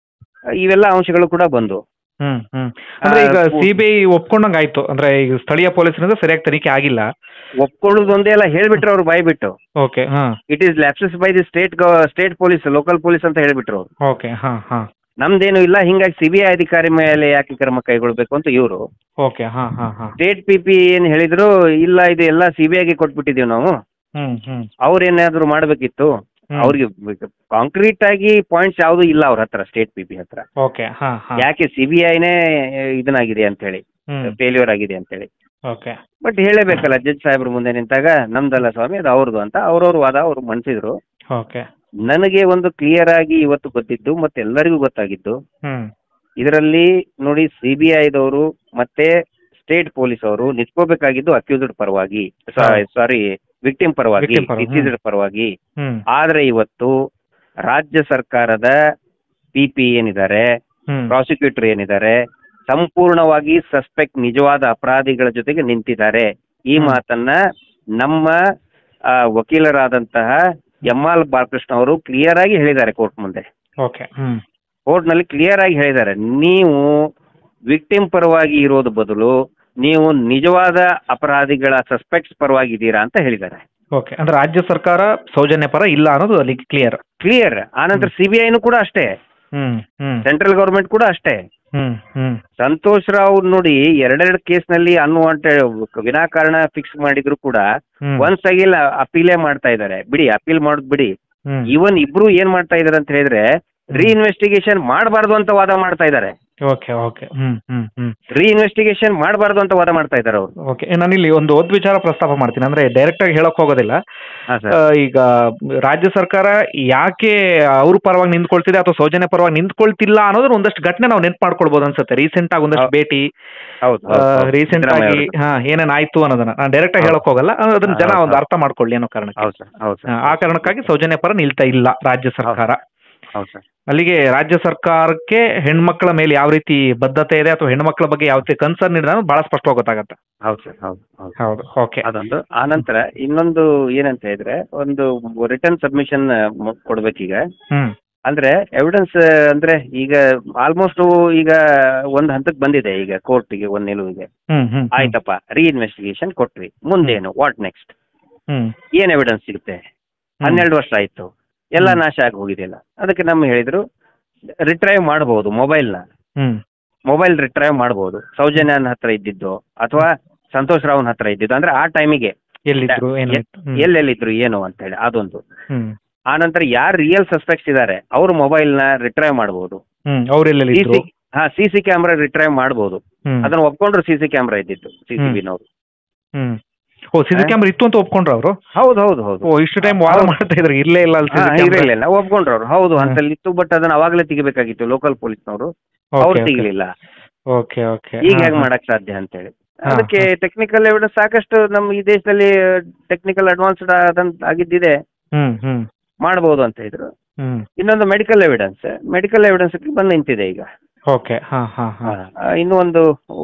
ಇವೆಲ್ಲ ಅಂಶಗಳು ಕೂಡ ಬಂದು ಹ್ಮ್ ಹ್ಮ್ ಅಂದ್ರೆ ಈಗ ಆ, ಸಿ ಬಿ ಐ ಒಪ್ಕೊಂಡಂಗ್ ಆಯ್ತು ಅಂದ್ರೆ ಈಗ ಸ್ಥಳೀಯ ಪೊಲೀಸರಿಂದ ಸರಿಯಾಗಿ ತನಿಖೆ ಆಗಿಲ್ಲ ಒಪ್ಕೊಳ್ಳೋದು ಒಂದೇ ಎಲ್ಲ ಹೇಳ್ಬಿಟ್ರು ಅವ್ರು ಬಾಯ್ ಬಿಟ್ಟು ಓಕೆ ಹಾ it is lapses by the state state police local police ಅಂತ ಹೇಳ್ಬಿಟ್ರು ಅವ್ರು ಓಕೆ ಹಾ ಹಾ ನಮ್ದೇನು ಇಲ್ಲ ಹಿಂಗಾಗಿ ಸಿಬಿಐ ಅಧಿಕಾರಿ ಮೇಲೆ ಯಾಕೆ ಕ್ರಮ ಕೈಗೊಳ್ಬೇಕು ಅಂತ ಇವರು ಓಕೆ ಹಾ ಹಾ ಹಾ ಸ್ಟೇಟ್ ಪಿ ಪಿ ಏನ್ ಹೇಳಿದ್ರು ಇಲ್ಲ ಇದು ಎಲ್ಲ ಸಿಬಿಐಗೆ ಕೊಟ್ಬಿಟ್ಟಿದೀವಿ ನಾವು ಹ್ಮ್ ಹ್ಮ್ ಅವ್ರೇನಾದ್ರು ಮಾಡ್ಬೇಕಿತ್ತು ಹ್ಮ್. ಅವ್ರಿಗೆ ಕಾಂಕ್ರೀಟ್ ಆಗಿ ಪಾಯಿಂಟ್ಸ್ ಯಾವ್ದು ಇಲ್ಲ ಅವ್ರ ಹತ್ರ ಸ್ಟೇಟ್ ಪಿ ಪಿ ಹತ್ರ ಓಕೆ ಹಾ ಹಾ ಯಾಕೆ ಸಿಬಿಐನೇ ಇದನ್ನಾಗಿದೆ ಅಂತ ಹೇಳಿ ಹ್ಮ್ ಫೇಲ್ಯೂರ್ ಆಗಿದೆ ಅಂತ ಹೇಳಿ ಓಕೆ ಬಟ್ ಹೇಳಬೇಕಲ್ಲ ಜಡ್ಜ್ ಸಾಹೇಬ್ರ ಮುಂದೆ ನಿಂತಾಗ ನಮ್ದಲ್ಲ ಸ್ವಾಮಿ ಅದು ಅವ್ರದ್ದು ಅಂತ ಅವ್ರವ್ರ ವಾದ ಅವ್ರು ಮಂಡಿಸಿದ್ರು ಓಕೆ ನನಗೆ ಒಂದು ಕ್ಲಿಯರ್ ಆಗಿ ಇವತ್ತು ಗೊತ್ತಿದ್ದು ಮತ್ತೆ ಎಲ್ಲರಿಗೂ ಗೊತ್ತಾಗಿದ್ದು ಹ್ಮ್ ಇದರಲ್ಲಿ ನೋಡಿ ಸಿ ಬಿ ಐದವರು ಮತ್ತೆ ಸ್ಟೇಟ್ ಪೊಲೀಸ್ ಅವರು ನಿಂತ್ಕೋಬೇಕಾಗಿದ್ದು ಅಕ್ಯೂಸ್ಡ್ ಪರವಾಗಿ ಸಾರಿ ವಿಕ್ಟಿಮ್ ಪರವಾಗಿ Victim ಪರ, ಹ್ಮ್. ಡಿಸೀಸ್ಡ್ ಪರವಾಗಿ ಹ್ಮ್ ಆದ್ರೆ ಇವತ್ತು ರಾಜ್ಯ ಸರ್ಕಾರದ ಪಿ ಪಿ ಏನಿದ್ದಾರೆ ಹ್ಮ್ ಪ್ರಾಸಿಕ್ಯೂಟರ್ ಏನಿದ್ದಾರೆ ಸಂಪೂರ್ಣವಾಗಿ ಸಸ್ಪೆಕ್ಟ್ ನಿಜವಾದ ಅಪರಾಧಿಗಳ ಜೊತೆಗೆ ನಿಂತಿದ್ದಾರೆ ಈ ಹ್ಮ್. ಮಾತನ್ನ ನಮ್ಮ ಆ, ವಕೀಲರಾದಂತಹ ಎಂ ಆರ್ ಬಾಲಕೃಷ್ಣ ಅವರು ಕ್ಲಿಯರ್ ಆಗಿ ಹೇಳಿದ್ದಾರೆ ಕೋರ್ಟ್ ಮುಂದೆ ಓಕೆ ಹ್ಮ್ ಕೋರ್ಟ್ ನಲ್ಲಿ ಕ್ಲಿಯರ್ ಆಗಿ ಹೇಳಿದ್ದಾರೆ ನೀವು ವಿಕ್ಟಿಮ್ ಪರವಾಗಿ ಇರೋದು ಬದಲು ನೀವು ನಿಜವಾದ ಅಪರಾಧಿಗಳ ಸಸ್ಪೆಕ್ಟ್ಸ್ ಪರವಾಗಿ ಇದ್ದೀರಾ ಅಂತ ಹೇಳಿದ್ದಾರೆ ಓಕೆ ಅಂದ್ರೆ ರಾಜ್ಯ ಸರ್ಕಾರ ಸೌಜನ್ಯ ಪರ ಇಲ್ಲ ಅನ್ನೋದು ಅಲ್ಲಿ ಕ್ಲಿಯರ್ ಕ್ಲಿಯರ್ ಆನಂತರ ಸಿಬಿಐನು ಕೂಡ ಅಷ್ಟೇ ಹ್ಮ್ ಹ್ಮ್ ಸೆಂಟ್ರಲ್ ಗವರ್ಮೆಂಟ್ ಕೂಡ ಅಷ್ಟೇ ಹ್ಮ್ ಹ್ಮ್ ಸಂತೋಷ್ ರಾವ್ ನೋಡಿ ಎರಡೆರಡು ಕೇಸ್ನಲ್ಲಿ ಅನ್ವಾಂಟೆಡ್ ವಿನಾಕಾರಣ ಫಿಕ್ಸ್ ಮಾಡಿದ್ರು ಕೂಡ ಹ್ಮ್ ಒಂದ್ ಸಗಿಲ್ ಅಪೀಲೇ ಮಾಡ್ತಾ ಇದ್ದಾರೆ ಬಿಡಿ ಅಪೀಲ್ ಮಾಡೋದ್ ಬಿಡಿ ಹ್ಮ್ ಇವನ್ ಇಬ್ರು ಏನ್ ಮಾಡ್ತಾ ಇದಾರೆ ಅಂತ ಹೇಳಿದ್ರೆ ರೀಇನ್ವೆಸ್ಟಿಗೇಷನ್ ಮಾಡಬಾರ್ದು ಅಂತ ವಾದ ಮಾಡ್ತಾ ಇದ್ದಾರೆ ಓಕೆ ಓಕೆ ಹ್ಮ್ ಹ್ಮ್ ಹ್ಮ್ ರೀಇನ್ವೆಸ್ಟಿಗೇಷನ್ ಮಾಡಬಾರ್ದು ಅಂತ ವಾದ ಮಾಡ್ತಾ ಇದ್ದಾರೆ ಅವರು ಓಕೆ ನಾನಿಲ್ಲಿ ಒಂದು ಒದ್ ವಿಚಾರ ಪ್ರಸ್ತಾಪ ಮಾಡ್ತೀನಿ ಅಂದ್ರೆ ಡೈರೆಕ್ಟ್ ಆಗಿ ಹೇಳಕ್ ಹೋಗೋದಿಲ್ಲ ಹಾ ಆ, ಸರ್ ಈಗ ರಾಜ್ಯ ಸರ್ಕಾರ ಯಾಕೆ ಅವ್ರ ಪರವಾಗಿ ನಿಂತ್ಕೊಳ್ತಿದೆ ಅಥವಾ ಸೌಜನ್ಯ ಪರವಾಗಿ ನಿಂತ್ಕೊಳ್ತಿಲ್ಲ ಅನ್ನೋದ್ರ ಒಂದಷ್ಟು ಘಟನೆ ನಾವು ನೆನ್ಪು ಮಾಡ್ಕೊಳ್ಬೋದು ಅನ್ಸುತ್ತೆ ರೀಸೆಂಟ್ ಆಗಿ ಒಂದಷ್ಟು ಹೌದು. ಭೇಟಿ ಹೌದು ಹೌದು, ಹೌದು. ರೀಸೆಂಟ್ ಸಿದ್ದರಾಮಯ್ಯ ಆಗಿ ಅವ್ರದ್ದು. ಹಾ ಏನೇನ್ ಆಯ್ತು ಅನ್ನೋದನ್ನ ನಾನು ಡೈರೆಕ್ಟ್ ಆಗಿ ಹೌದು. ಹೇಳಕ್ ಹೋಗಲ್ಲ ಅದನ್ನ ಜನ ಹೌದು, ಒಂದು ಹೌದು. ಅರ್ಥ ಮಾಡ್ಕೊಳ್ಳಿ ಅನ್ನೋ ಕಾರಣಕ್ಕೆ ಹೌದು ಸರ್ ಹೌದು ಆ, ಸರ್ ಆ ಕಾರಣಕ್ಕಾಗಿ ಸೌಜನ್ಯ ಪರ ನಿಲ್ತಾ ಇಲ್ಲ ರಾಜ್ಯ ಸರ್ಕಾರ ಹೌದು ಸರ್ ಅಲ್ಲಿಗೆ ರಾಜ್ಯ ಸರ್ಕಾರಕ್ಕೆ ಹೆಣ್ಮಕ್ಳ ಮೇಲೆ ಯಾವ ರೀತಿ ಬದ್ಧತೆ ಇದೆ ಅಥವಾ ಹೆಣ್ಮಕ್ಳ ಬಗ್ಗೆ ಯಾವ ರೀತಿ ಕನ್ಸರ್ನ್ ಇದೆ ಅನ್ನೋದು ಬಹಳ ಸ್ಪಷ್ಟವಾಗಿ ಗೊತ್ತಾಗತ್ತೆ ಹೌದು ಸರ್ ಹೌದು ಹೌದು ಹೌದು ಓಕೆ ಅದೊಂದು ಆನಂತರ ಇನ್ನೊಂದು ಏನಂತ ಹೇಳಿದ್ರೆ ಒಂದು ರಿಟರ್ನ್ ಸಬ್ಮಿಷನ್ ಕೊಡ್ಬೇಕೀಗ ಹ್ಮ್ ಅಂದ್ರೆ ಎವಿಡೆನ್ಸ್ ಅಂದ್ರೆ ಈಗ ಆಲ್ಮೋಸ್ಟ್ ಈಗ ಒಂದ್ ಹಂತಕ್ಕೆ ಬಂದಿದೆ ಈಗ ಕೋರ್ಟ್ಗೆ ಒಂದ್ ನಿಲುವಿಗೆ ಹ್ಮ್ ಹ್ಮ್ ಹ್ಮ್. ಆಯ್ತಪ್ಪ ರೀಇನ್ವೆಸ್ಟಿಗೇಷನ್ ಕೊಟ್ವಿ ಮುಂದೇನು ವಾಟ್ ನೆಕ್ಸ್ಟ್ ಹ್ಮ್ ಏನ್ ಎವಿಡೆನ್ಸ್ ಸಿಗುತ್ತೆ ಹ್ಮ್. ಹನ್ನೆರಡು ವರ್ಷ ಆಯ್ತು ಎಲ್ಲ ಹ್ಮ್. ನಾಶ ಆಗಿ ಹೋಗಿದೆಯಲ್ಲ ಅದಕ್ಕೆ ನಮ್ಮ ಹೇಳಿದ್ರು ರಿಟ್ರೈವ್ ಮಾಡಬಹುದು ಮೊಬೈಲ್ನ ಹ್ಮ್ ಮೊಬೈಲ್ ರಿಟ್ರೈವ್ ಮಾಡಬಹುದು ಸೌಜನ್ಯನ ಹತ್ರ ಇದ್ದಿದ್ದು ಅಥವಾ ಸಂತೋಷ್ ರಾವ್ನ ಹತ್ರ ಇದ್ದಿದ್ದು ಅಂದ್ರೆ ಆ ಟೈಮಿಗೆ ಎಲ್ಲಿದ್ರು ಏನಾಯ್ತು ಹ್ಮ್. ಎಲ್ಲೆಲ್ಲಿದ್ರು ಏನು ಅಂತ ಹೇಳಿ ಅದೊಂದು ಹ್ಮ್ ಆ ನಂತರ ಯಾರು ರಿಯಲ್ ಸಸ್ಪೆಕ್ಟ್ಸ್ ಇದ್ದಾರೆ ಅವ್ರ ಮೊಬೈಲ್ ನ ರಿಟ್ರೈವ್ ಮಾಡಬಹುದು ಹ್ಮ್ ಅವ್ರೆಲ್ಲಿದ್ರು ಹಾ ಸಿ ಸಿ ಕ್ಯಾಮ್ರಾ ರಿಟ್ರೈವ್ ಮಾಡಬಹುದು ಹ್ಮ್ ಅದನ್ನ ಒಪ್ಕೊಂಡ್ರು ಸಿ ಸಿ ಕ್ಯಾಮ್ರಾ ಇದ್ದಿತ್ತು ಸಿ ಸಿ ಬಿನವರು ಹ್ಮ್ ಓ ಸಿಸಿ ಹಾ? ಕ್ಯಾಮ್ರಾ ಇತ್ತು ಅಂತ ಒಪ್ಕೊಂಡ್ರ ಅವರು ಹೌದು ಹೌದು ಹೌದು ಓ ಇಷ್ಟು ಟೈಮ್ ವಾದ ಹೌದು. ಮಾಡ್ತಾ ಇದ್ರು ಇರ್ಲೇ ಇಲ್ಲ ಅಲ್ಲಿ ಹಾ, CC camera. ಇರ್ಲಿಲ್ಲ ಒಪ್ಕೊಂಡ್ರು ಅವ್ರು ಹೌದು ಹ್ಮ್. ಅಂತಲ್ಲಿ ಇತ್ತು ಬಟ್ ಅದನ್ನ ಅವಾಗಲೇ ತೆಗಿಬೇಕಾಗಿತ್ತು ಲೋಕಲ್ ಪೊಲೀಸ್ನವರು Okay, ಅವ್ರು okay. ತೆಗಿಲಿಲ್ಲ ಓಕೆ ಓಕೆ ಈಗ ಹಾ, ಹೇಗ್ ಹಾ. ಮಾಡಕ್ ಸಾಧ್ಯ ಅಂತ ಹೇಳಿ ಹಾ, ಅದಕ್ಕೆ ಟೆಕ್ನಿಕಲ್ ಎವಿಡೆನ್ಸ್ ಸಾಕಷ್ಟು ನಮ್ಮ ಈ ದೇಶದಲ್ಲಿ ಟೆಕ್ನಿಕಲ್ ಅಡ್ವಾನ್ಸ್ಡ್ ಆದಂತ ಆಗಿದ್ದಿದೆ ಹ್ಮ್ ಹ್ಮ್ ಮಾಡಬಹುದು ಅಂತ ಇದ್ರು ಹ್ಮ್ ಇನ್ನೊಂದು ಮೆಡಿಕಲ್ ಎವಿಡೆನ್ಸ್ ಮೆಡಿಕಲ್ ಎವಿಡೆನ್ಸ್ ಬಂದು ನಿಂತಿದೆ ಈಗ ಓಕೆ ಹಾ ಹಾ ಹಾ ಆ, ಇನ್ನೂ ಒಂದು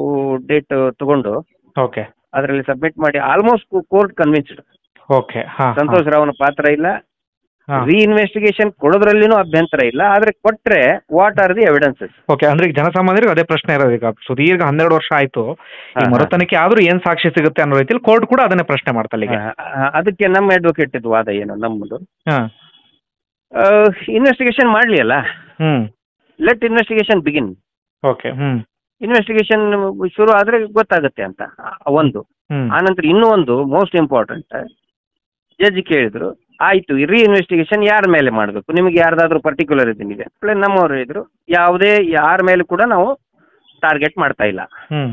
ಡೇಟ್ ತಗೊಂಡು ಓಕೆ ಅದರಲ್ಲಿ ಸಬ್ಮಿಟ್ ಮಾಡಿ ಆಲ್ಮೋಸ್ಟ್ ಕೋರ್ಟ್ ಕನ್ವಿನ್ಸ್ಡ್ ಓಕೆ ಹಾ ಸಂತೋಷ್ ರಾವ್ನ ಪಾತ್ರ ಇಲ್ಲ ಹಾ ರೀಇನ್ವೆಸ್ಟಿಗೇಷನ್ ಕೊಡೋದ್ರಲ್ಲಿನೂ ಅಭ್ಯಂತರ ಇಲ್ಲ ಆದ್ರೆ ಕೊಟ್ರೆ what are the evidences okay ಅಂದ್ರೆ ಈಗ ಜನಸಾಮಾನ್ಯರಿಗೆ ಅದೇ ಪ್ರಶ್ನೆ ಇರೋದು ಈಗ ಸುದೀರ್ಘ ಹನ್ನೆರಡು ವರ್ಷ ಆಯ್ತು ಈ ಹಾ, ಹಾ. ಮರುತನಿಕೆ ಆದ್ರೂ ಏನ್ ಸಾಕ್ಷಿ ಸಿಗುತ್ತೆ ಅನ್ನೋ ರೀತಿಯಲ್ಲಿ ಕೋರ್ಟ್ ಕೂಡ ಅದನ್ನೇ ಪ್ರಶ್ನೆ ಮಾಡ್ತಾ ಅಲ್ಲಿಗೆ ಅದಕ್ಕೆ ನಮ್ಮ ಅಡ್ವೊಕೇಟ್ ಇದು ವಾದ ಏನು ನಮ್ಮದು ಹಾ ಇನ್ವೆಸ್ಟಿಗೇಷನ್ ಮಾಡ್ಲಿ ಅಲ್ಲ ಹ್ಮ್ ಲೆಟ್ ಇನ್ವೆಸ್ಟಿಗೇಷನ್ ಬಿಗಿನ್ ಓಕೆ ಹ್ಮ್ ಇನ್ವೆಸ್ಟಿಗೇಷನ್ ಶುರು ಆದ್ರೆ ಗೊತ್ತಾಗುತ್ತೆ ಅಂತ ಆ, ಒಂದು ಹ್ಮ್ ಆನಂತರ ಇನ್ನೂ ಒಂದು ಮೋಸ್ಟ್ ಇಂಪಾರ್ಟೆಂಟ್ ಜಡ್ಜ್ ಕೇಳಿದ್ರು ಆಯ್ತು ರೀ ಇನ್ವೆಸ್ಟಿಗೇಷನ್ ಯಾರ ಮೇಲೆ ಮಾಡಬೇಕು ನಿಮಗೆ ಯಾರ್ದಾದ್ರೂ ಪರ್ಟಿಕ್ಯುಲರ್ ಇದನ್ನಿದೆ ಪ್ಲಸ್ ನಮ್ಮವ್ರು ಹೇಳಿದ್ರು ಯಾವುದೇ ಯಾರ ಮೇಲೆ ಕೂಡ ನಾವು ಟಾರ್ಗೆಟ್ ಮಾಡ್ತಾ ಇಲ್ಲ ಹ್ಮ್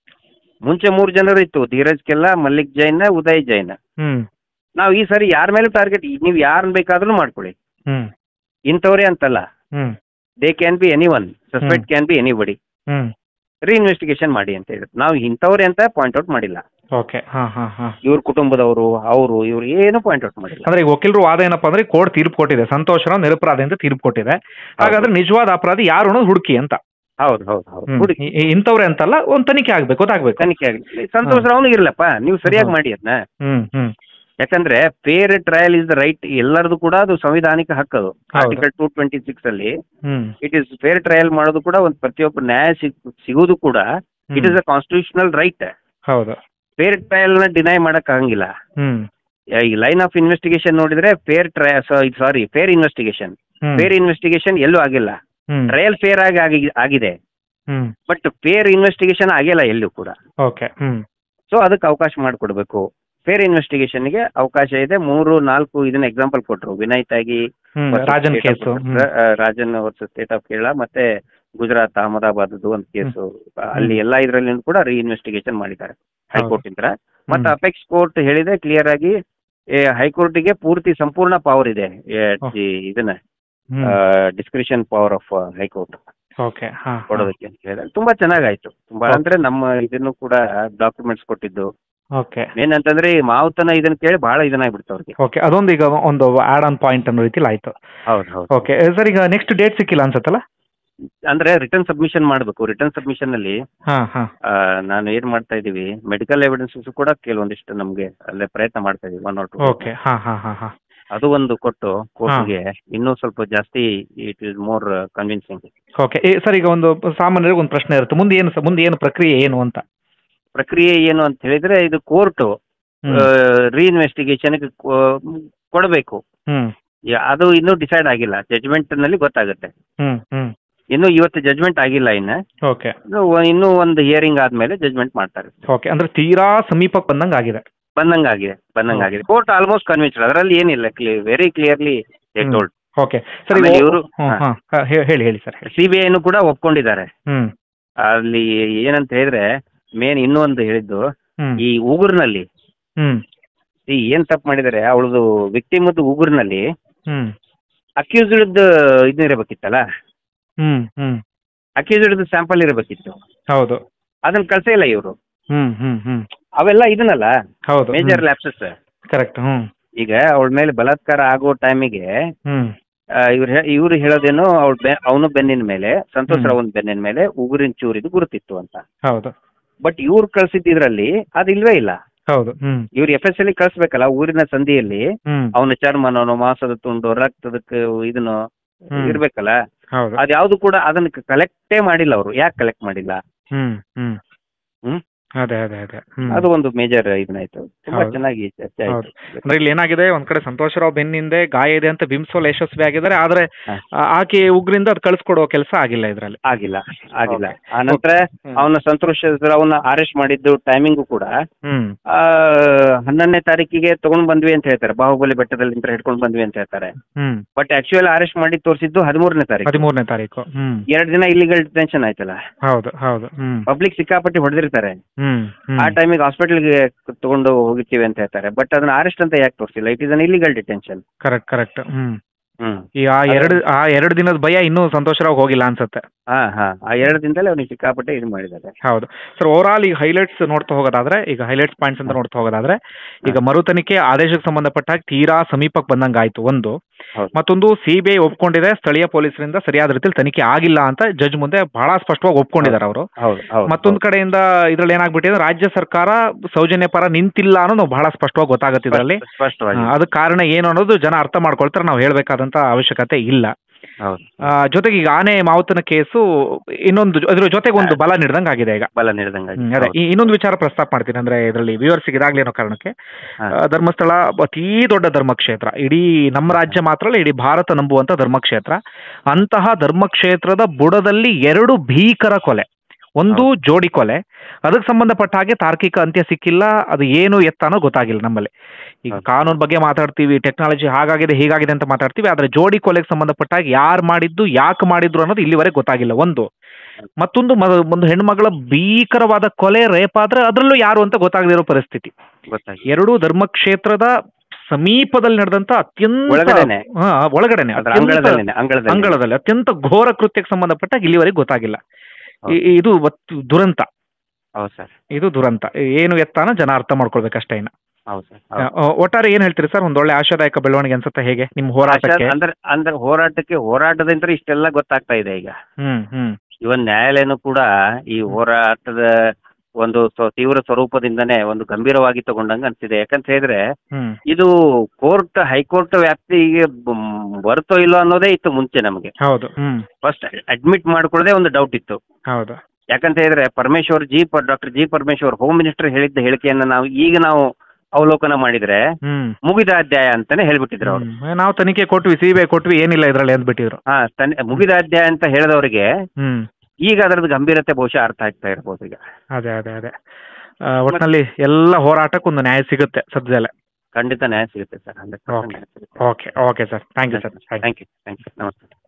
ಮುಂಚೆ ಮೂರು ಜನರು ಇತ್ತು ಧೀರಜ್ ಕೆಲ್ಲ ಮಲ್ಲಿಕ್ ಜೈನ್ ಉದಯ್ ಜೈನ್ ಹ್ಮ್ ನಾವು ಈ ಸಾರಿ ಯಾರ ಮೇಲೂ ಟಾರ್ಗೆಟ್ ನೀವು ಯಾರನ್ನ ಬೇಕಾದ್ರೂ ಮಾಡ್ಕೊಳ್ಳಿ ಹ್ಮ್ ಇಂಥವ್ರೇ ಅಂತಲ್ಲ ಹ್ಮ್ they can be anyone suspect can be anybody ಹ್ಮ್ ರೀ ಇನ್ವೆಸ್ಟಿಗೇಷನ್ ಮಾಡಿ ಅಂತ ಹೇಳಿದ್ರು ನಾವು ಇಂಥವ್ರೆ ಅಂತ ಪಾಯಿಂಟ್ ಔಟ್ ಮಾಡಿಲ್ಲ ಓಕೆ ಹಾ ಹಾ ಹಾ ಇವ್ರ ಕುಟುಂಬದವರು ಅವರು ಇವ್ರು ಏನು ಪಾಯಿಂಟ್ ಔಟ್ ಮಾಡಿಲ್ಲ ಅಂದ್ರೆ ಈಗ ವಕೀಲರು ವಾದ ಏನಪ್ಪಾ ಅಂದ್ರೆ ಕೋರ್ಟ್ ತೀರ್ಪು ಕೊಟ್ಟಿದೆ ಸಂತೋಷರಾವ್ ನಿರಪರಾಧಿ ಅಂತ ತೀರ್ಪು ಕೊಟ್ಟಿದೆ ಹಾಗಾದ್ರೆ ನಿಜವಾದ ಅಪರಾಧಿ ಯಾರು ಅನ್ನೋದು ಹುಡುಕಿ ಅಂತ ಹೌದು ಹೌದು ಹೌದು ಹ್ಮ್. ಹುಡುಕಿ ಇ- ಇ- ಇಂಥವ್ರೆ ಅಂತಲ್ಲ ಒಂದು ತನಿಖೆ ಆಗ್ಬೇಕು ಗೊತ್ತಾಗ್ಬೇಕು ತನಿಖೆ ಆಗಲಿ ಸಂತೋಷ್ ರಾವ್ನು ಇರ್ಲಪ್ಪ ನೀವು ಸರಿಯಾಗಿ ಹಾ. ಮಾಡಿ ಅದನ್ನ ಹ್ಮ್ ಹ್ಮ್ ಯಾಕಂದ್ರೆ fair trial is the right ಎಲ್ಲರದು ಕೂಡ ಅದು ಸಂವಿಧಾನಿಕ ಹಕ್ಕದು ಹೌದು. ಆರ್ಟಿಕಲ್ ಟೂ ಟ್ವೆಂಟಿ ಸಿಕ್ಸ್ ಅಲ್ಲಿ ಹ್ಮ್ ಇಟ್ ಇಸ್ ಫೇರ್ ಟ್ರಯಲ್ ಮಾಡೋದು ಕೂಡ ಒಂದು ಪ್ರತಿಯೊಬ್ಬ ನ್ಯಾಯ ಸಿಗ್ ಸಿಗೋದು ಕೂಡ it is a constitutional right ಹೌದು ಫೇರ್ ಟ್ರಯಲ್ ನ ಡಿನೈ ಮಾಡಕ್ ಆಗಂಗಿಲ್ಲ ಹ್ಮ್ ಈ ಲೈನ್ ಆಫ್ ಇನ್ವೆಸ್ಟಿಗೇಷನ್ ನೋಡಿದ್ರೆ fair trial sorry fair investigation ಹ್ಮ್ ಫೇರ್ ಇನ್ವೆಸ್ಟಿಗೇಷನ್ ಎಲ್ಲೂ ಆಗಿಲ್ಲ ಹ್ಮ್ ಟ್ರಯಲ್ ಫೇರ್ ಆಗಿ ಆಗಿ- ಆಗಿದೆ ಹ್ಮ್ ಬಟ್ ಫೇರ್ ಇನ್ವೆಸ್ಟಿಗೇಷನ್ ಆಗಿಲ್ಲ ಎಲ್ಲೂ ಕೂಡ ಓಕೆ ಹ್ಮ್ ಸೊ ಅದಕ್ಕೆ ಅವಕಾಶ ಮಾಡಿಕೊಡ್ಬೇಕು ಫೇರ್ ಇನ್ವೆಸ್ಟಿಗೇಷನ್ಗೆ ಅವಕಾಶ ಇದೆ ಮೂರು ನಾಲ್ಕು ಇದನ್ನ ಎಕ್ಸಾಂಪಲ್ ಕೊಟ್ರು ವಿನಾಯಿತ್ ಆಗಿ ಹ್ಮ್ versus Rajan state of case Gujarat, ಆ, Rajan versus state of Kerala ಮತ್ತೆ ಗುಜರಾತ್ ಅಹಮದಾಬಾದ್ ಒಂದು ಕೇಸು ಅಲ್ಲಿ ಎಲ್ಲಾ ಇದ್ರಲ್ಲಿ ಕೂಡ ರೀ ಇನ್ವೆಸ್ಟಿಗೇಷನ್ ಮಾಡಿದ್ದಾರೆ ಹೈಕೋರ್ಟ್ ಇಂದ ಮತ್ತೆ ಹ್ಮ್. ಅಪೆಕ್ಸ್ ಕೋರ್ಟ್ ಹೇಳಿದೆ ಕ್ಲಿಯರ್ ಆಗಿ ಹೈಕೋರ್ಟಿಗೆ ಪೂರ್ತಿ ಸಂಪೂರ್ಣ ಪವರ್ ಇದೆ ಏ, Oh. ಈ ಇದನ್ನ ಹ್ಮ್ discretion power of high court okay ಹಾ ಹಾ. ಕೊಡೋದಕ್ಕೆ ಅಂತ ಹೇಳಿದ್ರೆ ತುಂಬಾ ಚೆನ್ನಾಗಾಯ್ತು ತುಂಬಾ Okay. ಅಂದ್ರೆ ನಮ್ಮ ಇದನ್ನು ಕೂಡ ಡಾಕ್ಯುಮೆಂಟ್ಸ್ ಕೊಟ್ಟಿದ್ದು ಓಕೆ ಏನಂತಂದ್ರೆ ಈ ಮಾವುತನ ಇದನ್ನ ಕೇಳಿ ಬಹಳ ಇದನ್ನಾಗ್ಬಿಡ್ತು ಅವ್ರಿಗೆ ಓಕೆ ಅದೊಂದು ಈಗ ಒಂದು ಆಡ್ ಆನ್ ಪಾಯಿಂಟ್ ಅನ್ನೋ ರೀತಿಲಿ ಆಯ್ತು ಹೌದು ಹೌದು ಓಕೆ ಸರ್ ಈಗ ನೆಕ್ಸ್ಟ್ ಡೇಟ್ ಸಿಕ್ಕಿಲ್ಲ ಅನ್ಸತ್ತಲ್ಲ ಅಂದ್ರೆ ರಿಟರ್ನ್ ಸಬ್ಮಿಷನ್ ಮಾಡಬೇಕು ರಿಟರ್ನ್ ಸಬ್ಮಿಷನ್ ಅಲ್ಲಿ ಹಾ ಹಾ ಆ, ನಾನು ಏನ್ ಮಾಡ್ತಾ ಇದೀವಿ ಮೆಡಿಕಲ್ ಎವಿಡೆನ್ಸಸ್ ಕೂಡ ಕೆಲವೊಂದಿಷ್ಟು ನಮ್ಗೆ ಅಲ್ಲೇ ಪ್ರಯತ್ನ ಮಾಡ್ತಾ ಇದೀವಿ ಒನ್ ಆರ್ ಟು ಓಕೆ ಹಾ ಹಾ ಹಾ ಹಾ ಅದು ಒಂದು ಕೊಟ್ಟು ಕೋರ್ಟ್ಗೆ ಇನ್ನೂ ಸ್ವಲ್ಪ ಜಾಸ್ತಿ it is more convincing okay sir ಈಗ ಒಂದು ಸಾಮಾನ್ಯರಿಗೆ ಒಂದು ಪ್ರಶ್ನೆ ಇರುತ್ತೆ ಮುಂದೆ ಏನು ಸ- ಮುಂದೆ ಏನು ಪ್ರಕ್ರಿಯೆ ಏನು ಅಂತ ಪ್ರಕ್ರಿಯೆ ಏನು ಅಂತ ಹೇಳಿದ್ರೆ ಇದು ಕೋರ್ಟ್ ಹ್ಮ್. ರೀಇನ್ವೆಸ್ಟಿಗೇಷನ್ ಕೊಡಬೇಕು ಹ್ಮ್ ಅದು ಇನ್ನೂ ಡಿಸೈಡ್ ಆಗಿಲ್ಲ ಜಜ್ಮೆಂಟ್ ನಲ್ಲಿ ಗೊತ್ತಾಗುತ್ತೆ ಹ್ಮ್ ಹ್ಮ್ ಇನ್ನು ಇವತ್ತು ಜಜ್ಮೆಂಟ್ ಆಗಿಲ್ಲ ಇನ್ನ ಓಕೆ ಇದು ಇನ್ನೂ ಒಂದು ಹಿಯರಿಂಗ್ ಆದ್ಮೇಲೆ ಜಜ್ಮೆಂಟ್ ಮಾಡ್ತಾರೆ ಓಕೆ ಅಂದ್ರೆ ತೀರಾ ಸಮೀಪಕ್ಕೆ ಬಂದಂಗೆ ಆಗಿದೆ ಬಂದಂಗಾಗಿದೆ ಬಂದಂಗಾಗಿದೆ ಕೋರ್ಟ್ ಆಲ್ಮೋಸ್ಟ್ ಕನ್ವಿನ್ಸ್ಡ್ ಅದರಲ್ಲಿ ಏನಿಲ್ಲ ವೆರಿ ಕ್ಲಿಯರ್ಲಿ ಹ್ಮ್. ಟೋಲ್ಡ್ ಓಕೆ ಸರ್ ಆಮೇಲೆ ಇವ್ರು- ಹ್ಮ್ ಹಾ. ಹಾ ಹೇಳಿ ಹೇಳಿ ಸರ್ ಹೇಳಿ ಸಿ ಬಿ ಐನು ಕೂಡ ಒಪ್ಕೊಂಡಿದ್ದಾರೆ ಹ್ಮ್ ಅಲ್ಲಿ ಏನಂತ ಹೇಳಿದ್ರೆ ಮೇನ್ ಇನ್ನೂ ಒಂದು ಹೇಳಿದ್ದು ಹ್ಮ್ ಈ ಉಗುರ್ನಲ್ಲಿ ಹ್ಮ್ ಈ ಏನ್ ತಪ್ಪು ಮಾಡಿದ್ದಾರೆ ಅವಳದು ವಿಕ್ಟಿಮದ್ದು ಉಗುರ್ನಲ್ಲಿ ಹ್ಮ್ ಅಕ್ಯೂಸ್ಡ್ ಇದು ಇರಬೇಕಿತ್ತಲ್ಲ ಹ್ಮ್ ಹ್ಮ್ ಅಕ್ಯೂಸ್ಡ್ ಸ್ಯಾಂಪಲ್ ಇರಬೇಕಿತ್ತು ಹೌದು ಅದನ್ನ ಕಳ್ಸೇ ಇಲ್ಲ ಇವರು ಹ್ಮ್ ಹ್ಮ್ ಹ್ಮ್ ಅವೆಲ್ಲ ಇದನ್ನಲ್ಲ ಹೌದು ಮೇಜರ್ ಲ್ಯಾಪ್ಸಸ್ ಕರೆಕ್ಟ್ ಹ್ಮ್ ಈಗ ಅವಳ ಮೇಲೆ ಬಲಾತ್ಕಾರ ಆಗೋ ಟೈಮಿಗೆ ಹ್ಮ್ ಇವ್ರು ಇವ್ರು ಹೇಳೋದೇನು ಅವಳ ಬೆ ಅವನು ಬೆನ್ನಿನ ಮೇಲೆ ಸಂತೋಷ್ ಹ್ಮ್. ರಾವನ್ ಬೆನ್ನಿನ ಮೇಲೆ ಉಗುರಿನ ಚೂರಿದು ಗುರುತಿತ್ತು ಅಂತ ಹೌದು ಬಟ್ ಇವ್ರು ಕಳ್ಸಿದ್ರಲ್ಲಿ ಅದು ಇಲ್ವೇ ಇಲ್ಲ ಹೌದು ಹ್ಮ್ ಇವ್ರು ಎಫ್ ಎಸ್ ಅಲ್ಲಿ ಕಳ್ಸ್ಬೇಕಲ್ಲ ಊರಿನ ಸಂಧಿಯಲ್ಲಿ ಹ್ಮ್ ಅವನ ಚರ್ಮನೋ ಮಾಂಸದ ತುಂಡು ರಕ್ತದಕ್ಕೆ ಇದನ್ನು ಹ್ಮ್. ಇರ್ಬೇಕಲ್ಲ ಹೌದು ಅದ್ಯಾವ್ದು ಕೂಡ ಅದನ್ನ ಕಲೆಕ್ಟೇ ಮಾಡಿಲ್ಲ ಅವರು ಯಾಕೆ ಕಲೆಕ್ಟ್ ಮಾಡಿಲ್ಲ ಹ್ಮ್ ಹ್ಮ್ ಹ್ಮ್? ಅದೇ ಅದೇ ಅದೇ ಹ್ಮ್ ಅದು ಒಂದು ಮೇಜರ್ ಇದನ್ನಾಯ್ತು ತುಂಬಾ ಹೌದು. ಚೆನ್ನಾಗಿ ಚರ್ಚೆ ಹೌದು. ಆಯ್ತು ಅಂದ್ರೆ ಇಲ್ಲಿ ಏನಾಗಿದೆ ಒಂದ್ ಕಡೆ ಸಂತೋಷರಾವ್ ಬೆನ್ನಿಂದೆ ಗಾಯ ಇದೆ ಅಂತ ಬಿಂಬಿಸೋಲ್ ಯಶಸ್ವಿ ಆಗಿದ್ದಾರೆ ಆದ್ರೆ ಹಾ. ಆ- ಆಕೆ ಉಗ್ರಿಂದ ಅದು ಕಳಿಸ್ಕೊಡೋ ಕೆಲಸ ಆಗಿಲ್ಲ ಇದ್ರಲ್ಲಿ ಆಗಿಲ್ಲ ಆಗಿಲ್ಲ Okay. ಆ ನಂತರ ಹ್ಮ್. ಅವನ ಸಂತೋಷ್ ಅವನ್ನ ಅರೆಸ್ಟ್ ಮಾಡಿದ್ದು ಟೈಮಿಂಗು ಕೂಡ ಹ್ಮ್ ಆ, ಹನ್ನೊಂದನೇ ತಾರೀಕಿಗೆ ತಗೊಂಡ್ ಬಂದ್ವಿ ಅಂತ ಹೇಳ್ತಾರೆ ಬಾಹುಬಲಿ ಬೆಟ್ಟದಲ್ಲಿ ನಿಂತ್ರ ಹಿಡ್ಕೊಂಡು ಬಂದ್ವಿ ಅಂತ ಹೇಳ್ತಾರೆ ಹ್ಮ್ ಬಟ್ ಆಕ್ಚುಯಲ್ ಅರೆಸ್ಟ್ ಮಾಡಿ ತೋರಿಸಿದ್ದು ಹದಿಮೂರನೇ ತಾರೀಕು ಹದಿಮೂರನೇ ತಾರೀಕು ಹ್ಮ್ ಎರಡು ದಿನ ಇಲ್ಲಿಗಲ್ ಡಿಟೆನ್ಷನ್ ಆಯ್ತಲ್ಲ ಹೌದು ಹೌದು ಹ್ಮ್ ಪಬ್ಲಿಕ್ ಸಿಕ್ಕಾಪಟ್ಟಿ ಹೊಡೆದಿರ್ತಾರೆ ಹ್ಮ್ ಹ್ಮ್ ಆ ಟೈಮಿಗೆ ಹಾಸ್ಪಿಟಲ್ಗೆ ತಗೊಂಡು ಹೋಗಿರ್ತೀವಿ ಅಂತ ಹೇಳ್ತಾರೆ ಬಟ್ ಅದನ್ನ ಅರೆಸ್ಟ್ ಅಂತ ಯಾಕೆ ತೋರಿಸಿಲ್ಲ it is an illegal detention correct correct ಹ್ಮ್ ಹ್ಮ್ ಈ ಆ ಎರಡು ಆ ಎರಡು ದಿನದ ಭಯ ಇನ್ನೂ ಸಂತೋಷರಾವ್ ಹೋಗಿಲ್ಲ ಅನ್ಸುತ್ತೆ ಹಾ ಹಾ ಆ ಎರಡು ದಿನದಲ್ಲಿ ಅವ್ನಿಗೆ ಸಿಕ್ಕಾಪಟ್ಟೆ ಇದು ಮಾಡಿದ್ದಾರೆ ಹೌದು ಸರ್ ಓವರ್ ಆಲ್ ಈಗ ಹೈಲೈಟ್ಸ್ ನೋಡ್ತಾ ಹೋಗೋದಾದ್ರೆ ಈಗ ಹೈಲೈಟ್ಸ್ ಪಾಯಿಂಟ್ಸ್ ಅಂತ ನೋಡ್ತಾ ಹೋಗೋದಾದ್ರೆ ಈಗ ಮರು ತನಿಖೆ ಆದೇಶಕ್ಕೆ ಸಂಬಂಧಪಟ್ಟ ಹಾಗೆ ತೀರಾ ಸಮೀಪಕ್ಕೆ ಬಂದಂಗೆ ಆಯ್ತು ಒಂದು ಹೌದು. ಮತ್ತೊಂದು ಸಿಬಿಐ ಒಪ್ಕೊಂಡಿದೆ ಸ್ಥಳೀಯ ಪೊಲೀಸರಿಂದ ಸರಿಯಾದ ರೀತಿಯಲ್ಲಿ ತನಿಖೆ ಆಗಿಲ್ಲ ಅಂತ ಜಡ್ಜ್ ಮುಂದೆ ಬಹಳ ಸ್ಪಷ್ಟವಾಗಿ ಒಪ್ಕೊಂಡಿದ್ದಾರೆ ಅವರು ಹೌದು ಹೌದು ಮತ್ತೊಂದು ಕಡೆಯಿಂದ ಇದ್ರಲ್ಲಿ ಏನಾಗ್ಬಿಟ್ಟಿದೆ ರಾಜ್ಯ ಸರ್ಕಾರ ಸೌಜನ್ಯ ಪರ ನಿಂತಿಲ್ಲ ಅನ್ನೋದು ಬಹಳ ಸ್ಪಷ್ಟವಾಗಿ ಗೊತ್ತಾಗುತ್ತೆ ಇದರಲ್ಲಿ ಸ್ಪಷ್ಟ- ಸ್ಪಷ್ಟವಾಗಿ ಅದಕ್ಕೆ ಕಾರಣ ಏನು ಅನ್ನೋದು ಜನ ಅರ್ಥ ಮಾಡ್ಕೊಳ್ತಾರೆ ನಾವು ಹೇಳ್ಬೇಕಾದಂತ ಅವಶ್ಯಕತೆ ಇಲ್ಲ ಹೌದು ಆ, ಜೊತೆಗೆ ಈಗ ಆನೆ ಮಾವುತನ ಕೇಸು ಇನ್ನೊಂದು ಅದ್ರ ಜೊತೆಗೆ ಒಂದು ಬಲ ನೀಡ್ದಂಗೆ ಆಗಿದೆ ಈಗ ಬಲ ನೀಡಿದಂಗಾಗಿ ಹ್ಮ್, ಅದೇ ಈ ಇನ್ನೊಂದು ವಿಚಾರ ಪ್ರಸ್ತಾಪ ಮಾಡ್ತೀನಿ ಅಂದ್ರೆ ಇದರಲ್ಲಿ ವ್ಯೂವರ್ಸ್ಗೆ ಇದಾಗ್ಲಿ ಅನ್ನೋ ಕಾರಣಕ್ಕೆ ಹಾ. ಆ, ಧರ್ಮಸ್ಥಳ ಅತೀ ದೊಡ್ಡ ಧರ್ಮಕ್ಷೇತ್ರ ಇಡೀ ನಮ್ಮ ರಾಜ್ಯ ಮಾತ್ರ ಅಲ್ಲ ಇಡೀ ಭಾರತ ನಂಬುವಂತ ಧರ್ಮಕ್ಷೇತ್ರ ಅಂತಹ ಧರ್ಮಕ್ಷೇತ್ರದ ಬುಡದಲ್ಲಿ ಎರಡು ಭೀಕರ ಕೊಲೆ ಒಂದು ಜೋಡಿ ಕೊಲೆ ಅದಕ್ಕೆ ಸಂಬಂಧಪಟ್ಟ ಹಾಗೆ ತಾರ್ಕಿಕ ಅಂತ್ಯ ಸಿಕ್ಕಿಲ್ಲ ಅದು ಏನು ಎತ್ತ ಅನ್ನೋ ಗೊತ್ತಾಗಿಲ್ಲ ನಮ್ಮಲ್ಲಿ ಈಗ ಹೌದು. ಕಾನೂನು ಬಗ್ಗೆ ಮಾತಾಡ್ತೀವಿ ಟೆಕ್ನಾಲಜಿ ಹಾಗಾಗಿದೆ ಹೀಗಾಗಿದೆ ಅಂತ ಮಾತಾಡ್ತೀವಿ ಆದ್ರೆ ಜೋಡಿ ಕೊಲೆಗೆ ಸಂಬಂಧಪಟ್ಟ ಹಾಗೆ ಯಾರು ಮಾಡಿದ್ದು ಯಾಕೆ ಮಾಡಿದ್ರು ಅನ್ನೋದು ಇಲ್ಲಿವರೆಗೆ ಗೊತ್ತಾಗಿಲ್ಲ ಒಂದು ಮತ್ತೊಂದು ಮ- ಒಂದು ಹೆಣ್ಮಗಳ ಭೀಕರವಾದ ಕೊಲೆ ರೇಪ್ ಆದ್ರೆ ಅದರಲ್ಲೂ ಯಾರು ಅಂತ ಗೊತ್ತಾಗದಿರೋ ಪರಿಸ್ಥಿತಿ ಗೊತ್ತಾಗಿ ಎರಡೂ ಧರ್ಮಕ್ಷೇತ್ರದ ಸಮೀಪದಲ್ಲಿ ನಡೆದಂತ ಅತ್ಯಂತ ಒಳಗಡೆನೆ. ಹಾ, ಒಳಗಡೆನೆ ಅದ್ರ ಅತ್ಯಂತ- ಅಂಗಳದಲ್ಲೇನೆ ಅಂಗಳದಲ್ಲಿ ಅಂಗಳದಲ್ಲಿ ಅತ್ಯಂತ ಘೋರ ಕೃತ್ಯಕ್ಕೆ ಸಂಬಂಧಪಟ್ಟ ಇಲ್ಲಿವರೆಗೆ ಗೊತ್ತಾಗಿಲ್ಲ ಹೌದು. ಇ- ಇದು ಒತ್ತು- ದುರಂತ ಹೌದು ಸರ್ ಇದು ದುರಂತ ಏನು ಎತ್ತಾನ ಜನ ಅರ್ಥ ಮಾಡ್ಕೊಳ್ಬೇಕಷ್ಟೇ ಇನ್ನ ಹೌದು ಸರ್ ಆ, ಒಟ್ಟಾರೆ ಏನ್ ಹೇಳ್ತೀರಿ ಸರ್ ಒಂದೊಳ್ಳೆ ಆಶಾದಾಯಕ ಬೆಳವಣಿಗೆ ಅನ್ಸುತ್ತೆ ಹೇಗೆ ನಿಮ್ ಹೋರಾಟಕ್ಕೆ ಅಂದ್ರೆ ಅಂದ್ರೆ ಹೋರಾಟಕ್ಕೆ ಹೋರಾಟದಿಂದ ಇಷ್ಟೆಲ್ಲ ಗೊತ್ತಾಗ್ತಾ ಇದೆ ಈಗ ಹ್ಮ್ ಹ್ಮ್ ಇವನ್ ನ್ಯಾಯಾಲಯನೂ ಕೂಡ ಈ ಹೋರಾಟದ ಒಂದು ಸ್ವ- ತೀವ್ರ ಸ್ವರೂಪದಿಂದನೇ ಒಂದು ಗಂಭೀರವಾಗಿ ತಗೊಂಡಂಗೆ ಅನ್ಸಿದೆ ಯಾಕಂತ ಹೇಳಿದ್ರೆ ಹ್ಮ್ ಇದು ಕೋರ್ಟ್ ಹೈಕೋರ್ಟ್ ವ್ಯಾಪ್ತಿಗೆ ಬ- ಬರುತ್ತೋ ಇಲ್ಲೋ ಅನ್ನೋದೇ ಇತ್ತು ಮುಂಚೆ ನಮಗೆ ಹೌದು ಹ್ಮ್ ಫಸ್ಟ್ ಅಡ್ಮಿಟ್ ಮಾಡ್ಕೊಳ್ಳೋದೇ ಒಂದು ಡೌಟ್ ಇತ್ತು ಹೌದು ಯಾಕಂತ ಹೇಳಿದ್ರೆ Parameshwar ji doctor G Parameshwar home minister ಹೇಳಿದ್ದ ಹೇಳಿಕೆಯನ್ನ ನಾವು ಈಗ ನಾವು ಅವಲೋಕನ ಮಾಡಿದ್ರೆ ಹ್ಮ್ ಮುಗಿದ ಅಧ್ಯಾಯ ಅಂತಾನೆ ಹೇಳ್ಬಿಟ್ಟಿದ್ರು ಅವರು ಹ್ಮ್. ನಾವು ತನಿಖೆ ಕೊಟ್ವಿ ಸಿ ಬಿ ಐ ಕೊಟ್ವಿ ಏನಿಲ್ಲ ಇದ್ರಲ್ಲಿ ಅಂದ್ಬಿಟ್ಟಿದ್ರು ಹಾ ತನ್ ಮುಗಿದ ಅಧ್ಯಾಯ ಅಂತ ಹೇಳಿದವರಿಗೆ ಹ್ಮ್ ಈಗ ಅದರದ್ದು ಗಂಭೀರತೆ ಬಹುಶಃ ಅರ್ಥ ಆಗ್ತಾ ಇರ್ಬೋದು ಈಗ ಅದೇ ಅದೇ ಅದೇ ಆ, ಒಟ್ನಲ್ಲಿ ಎಲ್ಲ ಹೋರಾಟಕ್ಕೊಂದು ನ್ಯಾಯ ಸಿಗುತ್ತೆ ಸದ್ಯದಲ್ಲೇ ಖಂಡಿತ ನ್ಯಾಯ ಸಿಗುತ್ತೆ sir hundred okay okay okay sir thank you sir thank you thank you thank you ನಮಸ್ತೆ